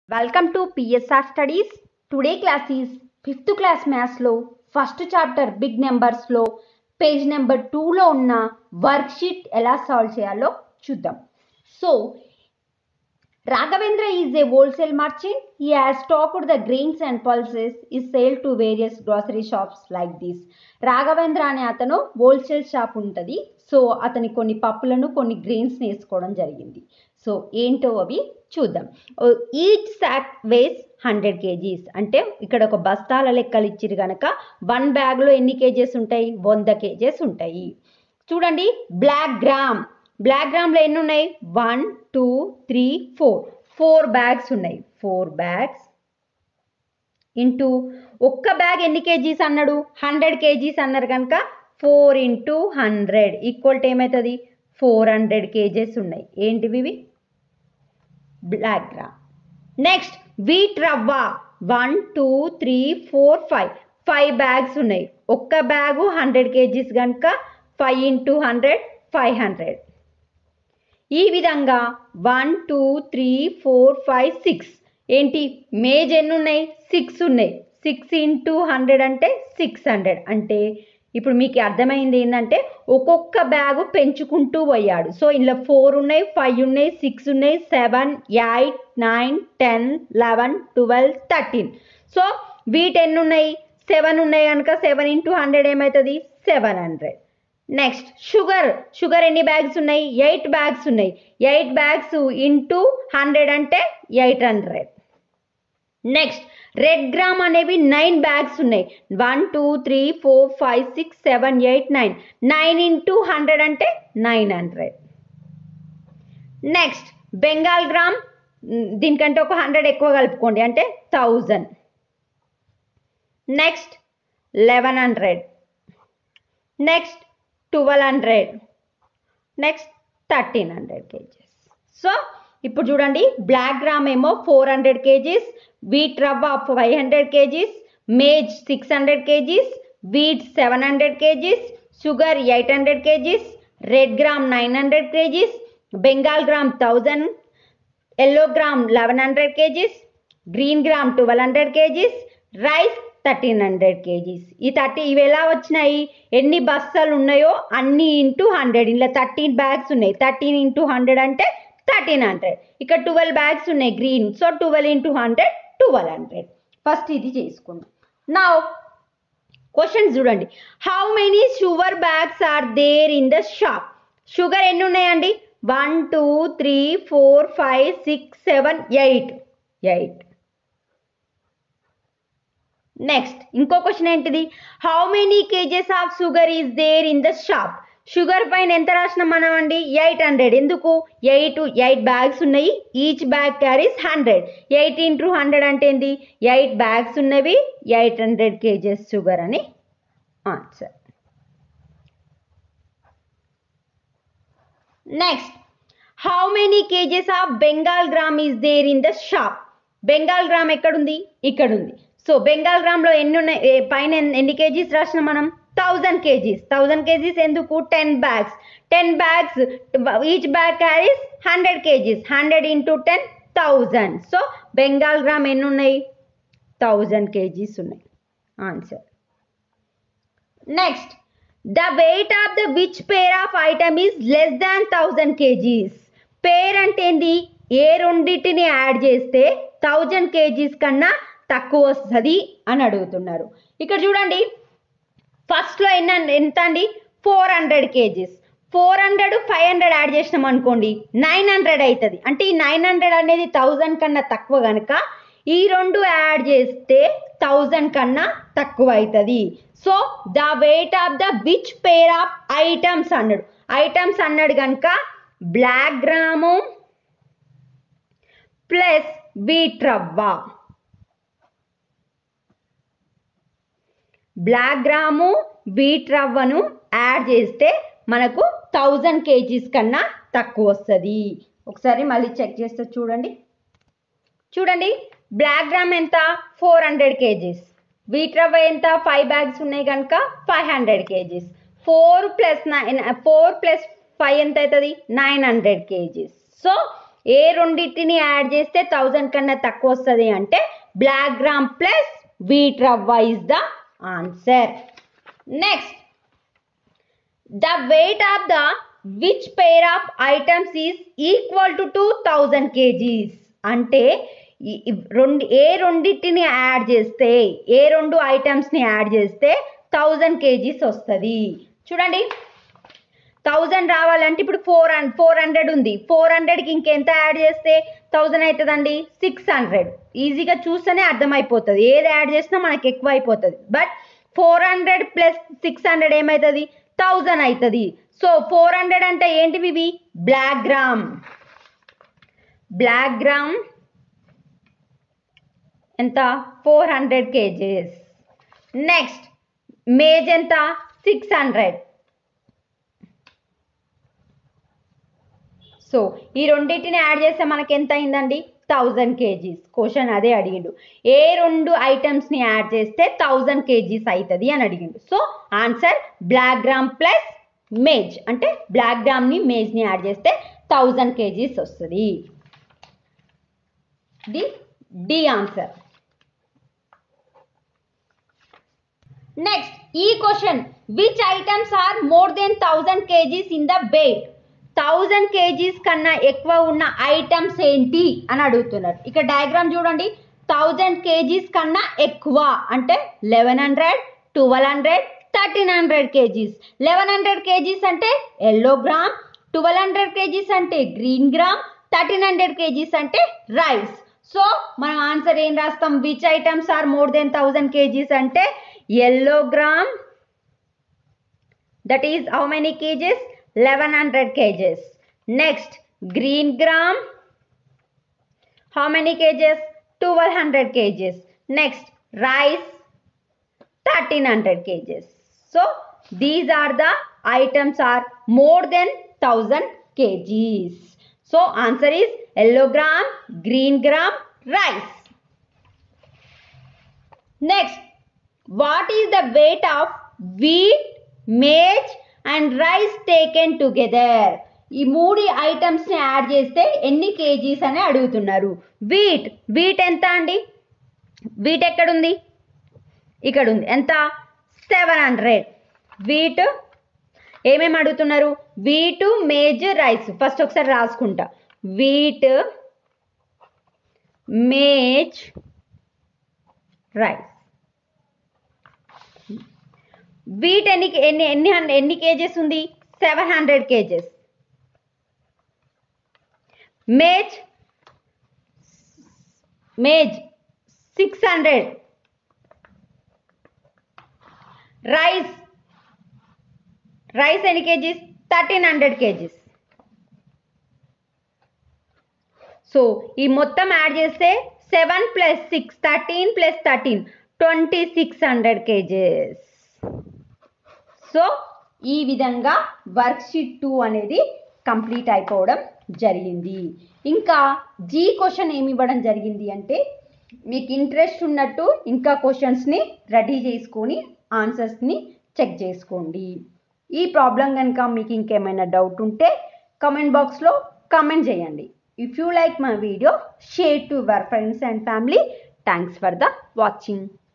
Welcome to PSR studies today class is fifth class మ్యాథ్స్లో first chapter big నెంబర్స్లో page number టూలో ఉన్న worksheet ఎలా సాల్వ్ చేయాలో చూద్దాం so Raghavendra is a wholesale merchant. He has stocked the grains and pulses is sold to various grocery shops like this. Raghavendra అనే అతను wholesale shop ఉంటుంది సో అతని కొన్ని పప్పులను కొన్ని గ్రెయిన్స్ వేసుకోవడం జరిగింది సో ఏంటో అవి చూద్దాం each sack weighs hundred kgs అంటే ఇక్కడ ఒక బస్తాల లెక్కలు ఇచ్చిరు కనుక వన్ బ్యాగ్లో ఎన్ని కేజెస్ ఉంటాయి వంద కేజెస్ ఉంటాయి చూడండి బ్లాక్ గ్రామ్ బ్లాక్ గ్రామ్లో ఎన్ని ఉన్నాయి one two three four four bags ఉన్నాయి ఫోర్ బ్యాగ్స్ ఇంటూ ఒక్క బ్యాగ్ ఎన్ని కేజీస్ అన్నాడు హండ్రెడ్ కేజీస్ అన్నారు కనుక four into hundred equal to ఏమవుతుంది ఫోర్ హండ్రెడ్ కేజెస్ ఉన్నాయి ఏంటివి ఇవి black gram next wheat rava one two three four five five bags ఉన్నాయి ఒక్క బ్యాగు హండ్రెడ్ కేజీస్ కనుక five into hundred five hundred ఈ విధంగా one two three four five six ఏంటి మేజ్ ఎన్ని ఉన్నాయి సిక్స్ ఉన్నాయి సిక్స్ ఇంటూ హండ్రెడ్ అంటే సిక్స్ హండ్రెడ్ అంటే ఇప్పుడు మీకు అర్థమైంది ఏంటంటే ఒక్కొక్క బ్యాగు పెంచుకుంటూ పోయాడు సో ఇందులో ఫోర్ ఉన్నాయి ఫైవ్ ఉన్నాయి సిక్స్ ఉన్నాయి seven eight nine ten eleven twelve thirteen so వీటి ఎన్ని ఉన్నాయి సెవెన్ ఉన్నాయి కనుక సెవెన్ ఇంటూ హండ్రెడ్ ఏమవుతుంది seven hundred next sugar sugar ఎన్ని బ్యాగ్స్ ఉన్నాయి ఎయిట్ బ్యాగ్స్ ఉన్నాయి ఎయిట్ బ్యాగ్స్ ఇంటూ హండ్రెడ్ అంటే eight hundred next red gram అనేవి నైన్ బ్యాగ్స్ ఉన్నాయి one two three four five six seven eight nine nine into hundred అంటే nine hundred next Bengal gram దీనికంటే ఒక hundred ఎక్కువ కలుపుకోండి అంటే thousand next eleven hundred next twelve hundred next thirteen hundred kgs so ఇప్పుడు చూడండి black gram ఏమో four hundred kgs wheat rava five hundred kgs maize six hundred kgs wheat seven hundred kgs sugar eight hundred kgs red gram nine hundred kgs Bengal gram thousand yellow gram eleven hundred kgs green gram twelve hundred kgs rice thirteen hundred kgs ఈ thirty ఇవి ఎలా వచ్చినాయి ఎన్ని బస్తాలు ఉన్నాయో అన్ని into hundred ఇలా thirteen bags ఉన్నాయి థర్టీన్ ఇంటూ హండ్రెడ్ అంటే థర్టీన్ హండ్రెడ్ ఇక్కడ ట్వెల్వ్ బ్యాగ్స్ ఉన్నాయి green so twelve into hundred twelve hundred first ఇది చేసుకుందాం నా క్వశ్చన్ చూడండి how many sugar bags are there in the shop sugar ఎన్ని ఉన్నాయండి one two three four five six seven eight eight next ఇంకో question ఏంటిది how many kgs of sugar is there in the shop sugar పైన ఎంత రాసినాం మనం అండి eight hundred ఎందుకు ఎయిట్ ఎయిట్ బ్యాగ్స్ ఉన్నాయి each bag carries hundred eight into hundred అంటే ఏంది ఎయిట్ బ్యాగ్స్ ఉన్నవి ఎయిట్ హండ్రెడ్ కేజెస్ షుగర్ అని answer next how many kgs of Bengal gram is there in the shop Bengal gram ఎక్కడుంది ఇక్కడ ఉంది so Bengal గ్రామ్లో ఎన్ని ఉన్నాయి పైన ఎన్ని కేజీస్ రాసిన మనం థౌజండ్ కేజీస్ థౌజండ్ కేజీస్ ఎందుకు ten bags ten bags each bag carries hundred kgs hundred into ten thousand so Bengal gram ఎన్ని ఉన్నాయి థౌజండ్ కేజీస్ ఉన్నాయి answer next the weight of the which pair of item is less than thousand kgs pair అంటే ఏంది ఏ రెండింటిని add చేస్తే thousand kgs కన్నా తక్కువ వస్తుంది అని అడుగుతున్నారు ఇక్కడ చూడండి ఫస్ట్లో ఎన్న ఎంత అండి four hundred kgs four hundred five hundred add చేసినాం అనుకోండి నైన్ హండ్రెడ్ అవుతుంది అంటే ఈ నైన్ హండ్రెడ్ అనేది థౌజండ్ కన్నా తక్కువ కనుక ఈ రెండు యాడ్ చేస్తే థౌజండ్ కన్నా తక్కువ అవుతుంది so the weight of the which pair of items అన్నాడు ఐటమ్స్ అన్నాడు కనుక black gram plus wheat rava black gram wheat రవ్వను యాడ్ చేస్తే మనకు థౌజండ్ కేజీస్ కన్నా తక్కువ వస్తుంది ఒకసారి మళ్ళీ చెక్ చేస్తే చూడండి చూడండి బ్లాక్ గ్రామ్ ఎంత four hundred kgs wheat rava ఎంత ఫైవ్ బ్యాగ్స్ ఉన్నాయి కనుక five hundred kgs four plus nine four plus five ఎంత అవుతుంది నైన్ హండ్రెడ్ కేజీస్ సో ఏ రెండింటిని యాడ్ చేస్తే థౌజండ్ కన్నా తక్కువ వస్తుంది అంటే black gram plus wheat rava is the answer next the weight of the which pair of items is equal to two thousand kgs అంటే ఈ- ఈ రెండు ఏ రెండింటిని యాడ్ చేస్తే ఏ రెండు ఐటమ్స్ని యాడ్ చేస్తే థౌజండ్ కేజీస్ వస్తుంది చూడండి థౌజండ్ రావాలంటే ఇప్పుడు ఫోర్ హండ్ ఫోర్ హండ్రెడ్ ఉంది ఫోర్ హండ్రెడ్కి ఇంకెంత యాడ్ చేస్తే థౌజండ్ అవుతుందండి సిక్స్ హండ్రెడ్ ఈజీగా చూస్తేనే అర్థమైపోతుంది ఏది యాడ్ చేసినా మనకి ఎక్కువ అయిపోతుంది but four hundred plus six hundred ఏమవుతుంది థౌజండ్ అవుతుంది సో ఫోర్ హండ్రెడ్ అంటే ఏంటివి ఇవి బ్లాక్ గ్రామ్ బ్లాక్ గ్రామ్ ఎంత four hundred kgs next maize ఎంత సిక్స్ హండ్రెడ్ సో ఈ రెండింటిని యాడ్ చేస్తే మనకి ఎంత అయిందండి థౌజండ్ కేజీస్ క్వశ్చన్ అదే అడిగిండు ఏ రెండు ఐటమ్స్ని యాడ్ చేస్తే థౌజండ్ కేజీస్ అవుతుంది అని అడిగిండు so answer black gram plus maize అంటే బ్లాక్ గ్రామ్ని మేజ్ని యాడ్ చేస్తే థౌజండ్ కేజీస్ వస్తుంది ది డి ఆన్సర్ నెక్స్ట్ ఈ question which items are more than thousand kgs in the బేట్ థౌజండ్ కేజీస్ కన్నా ఎక్కువ ఉన్న ఐటమ్స్ ఏంటి అని అడుగుతున్నారు ఇక్కడ డయాగ్రామ్ చూడండి థౌజండ్ కేజీస్ కన్నా ఎక్కువ అంటే eleven hundred twelve hundred thirteen hundred kgs eleven hundred kgs అంటే yellow gram twelve hundred kgs అంటే green gram thirteen hundred kgs అంటే రైస్ సో మనం ఆన్సర్ ఏం రాస్తాం which items are more than thousand kgs అంటే yellow gram that is how many kgs 1100 kgs next green gram how many kgs 1200 kgs next rice 1300 kgs so these are the items are more than 1000 kgs so answer is yellow gram green gram rice next what is the weight of wheat maize and rice taken together ఈ మూడు ఐటమ్స్ని add చేస్తే ఎన్ని kgs అని అడుగుతున్నారు wheat wheat ఎంత అండి wheat ఎక్కడుంది ఇక్కడ ఉంది ఎంత సెవెన్ హండ్రెడ్ వీట్ ఏమేమి అడుగుతున్నారు వీటు మేజ్ రైస్ ఫస్ట్ ఒకసారి రాసుకుంటా వీట్ మేజ్ రైస్ వీట్ ఎన్ని ఎన్ని ఎన్ని హన్- ఎన్ని కేజెస్ ఉంది seven hundred kgs maize maize six hundred rice rice ఎన్ని kgs thirteen hundred kgs so ఈ మొత్తం యాడ్ చేస్తే seven plus six thirteen plus thirteen twenty six hundred kgs so ఈ విధంగా వర్క్షీట్ టూ అనేది కంప్లీట్ అయిపోవడం జరిగింది ఇంకా జీ క్వశ్చన్ ఏమి ఇవ్వడం జరిగింది అంటే మీకు ఇంట్రెస్ట్ ఉన్నట్టు ఇంకా క్వశ్చన్స్ని రెడీ చేసుకొని ఆన్సర్స్ని చెక్ చేసుకోండి ఈ ప్రాబ్లం కనుక మీకు ఇంకేమైనా డౌట్ ఉంటే కమెంట్ బాక్స్లో కమెంట్ చేయండి if you like my video share to your friends and family thanks for the watching